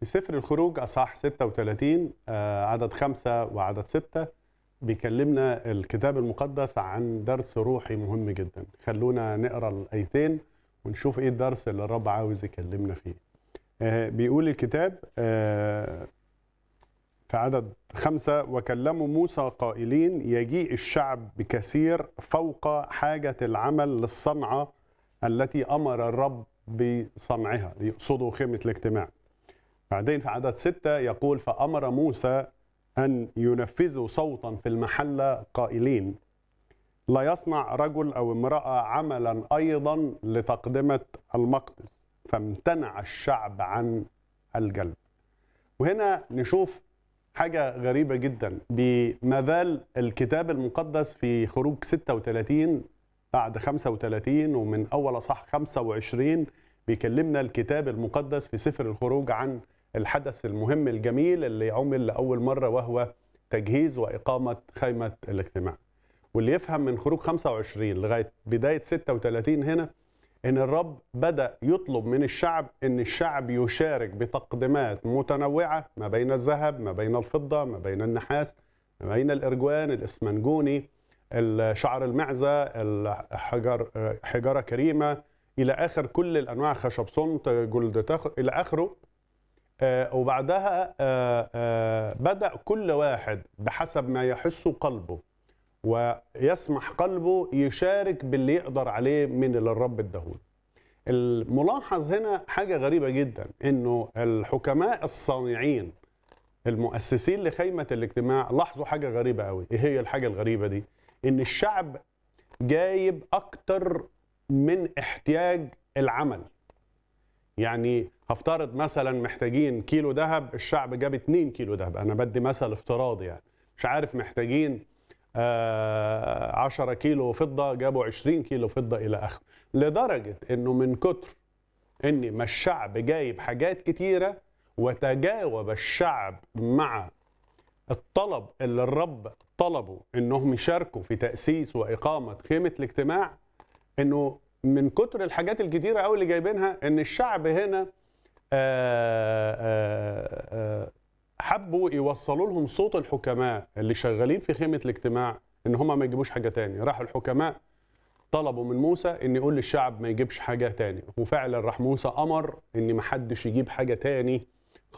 في سفر الخروج اصحاح 36 آه، عدد خمسة وعدد ستة بيكلمنا الكتاب المقدس عن درس روحي مهم جدا خلونا نقرا الايتين ونشوف ايه الدرس اللي الرب عاوز يكلمنا فيه آه، بيقول الكتاب آه، في عدد خمسة وكلموا موسى قائلين يجيء الشعب بكثير فوق حاجة العمل للصنعة التي أمر الرب بصنعها يقصدوا خيمة الاجتماع بعدين في عدد ستة يقول فأمر موسى أن ينفذوا صوتا في المحلة قائلين لا يصنع رجل أو امرأة عملا أيضا لتقدمة المقدس فامتنع الشعب عن الجلب وهنا نشوف حاجة غريبة جدا بما زال الكتاب المقدس في خروج 36 بعد 35 ومن أول أصح 25 بيكلمنا الكتاب المقدس في سفر الخروج عن الحدث المهم الجميل اللي عمل لأول مرة وهو تجهيز وإقامة خيمة الاجتماع واللي يفهم من خروج 25 لغاية بداية 36 هنا ان الرب بدا يطلب من الشعب ان الشعب يشارك بتقدمات متنوعه ما بين الذهب ما بين الفضه ما بين النحاس ما بين الارجوان الاسمنجوني شعر المعزه الحجر حجاره كريمه الى اخر كل الانواع خشب صمت جلد تخ الى اخره آه وبعدها آه آه بدا كل واحد بحسب ما يحس قلبه ويسمح قلبه يشارك باللي يقدر عليه من اللي الرب اداهوله. الملاحظ هنا حاجة غريبة جدا انه الحكماء الصانعين المؤسسين لخيمة الاجتماع لاحظوا حاجة غريبة قوي، ايه هي الحاجة الغريبة دي؟ ان الشعب جايب اكتر من احتياج العمل. يعني هفترض مثلا محتاجين كيلو ذهب الشعب جاب 2 كيلو ذهب انا بدي مثل افتراضي يعني مش عارف محتاجين 10 كيلو فضة جابوا 20 كيلو فضة إلى آخره لدرجة أنه من كتر أن ما الشعب جايب حاجات كتيرة وتجاوب الشعب مع الطلب اللي الرب طلبوا أنهم يشاركوا في تأسيس وإقامة خيمة الاجتماع أنه من كتر الحاجات الكتيرة أوي اللي جايبينها أن الشعب هنا آآ آآ حبوا يوصلوا لهم صوت الحكماء اللي شغالين في خيمه الاجتماع ان هم ما يجيبوش حاجه تاني راحوا الحكماء طلبوا من موسى ان يقول للشعب ما يجيبش حاجه تاني وفعلا راح موسى امر ان ما حدش يجيب حاجه تاني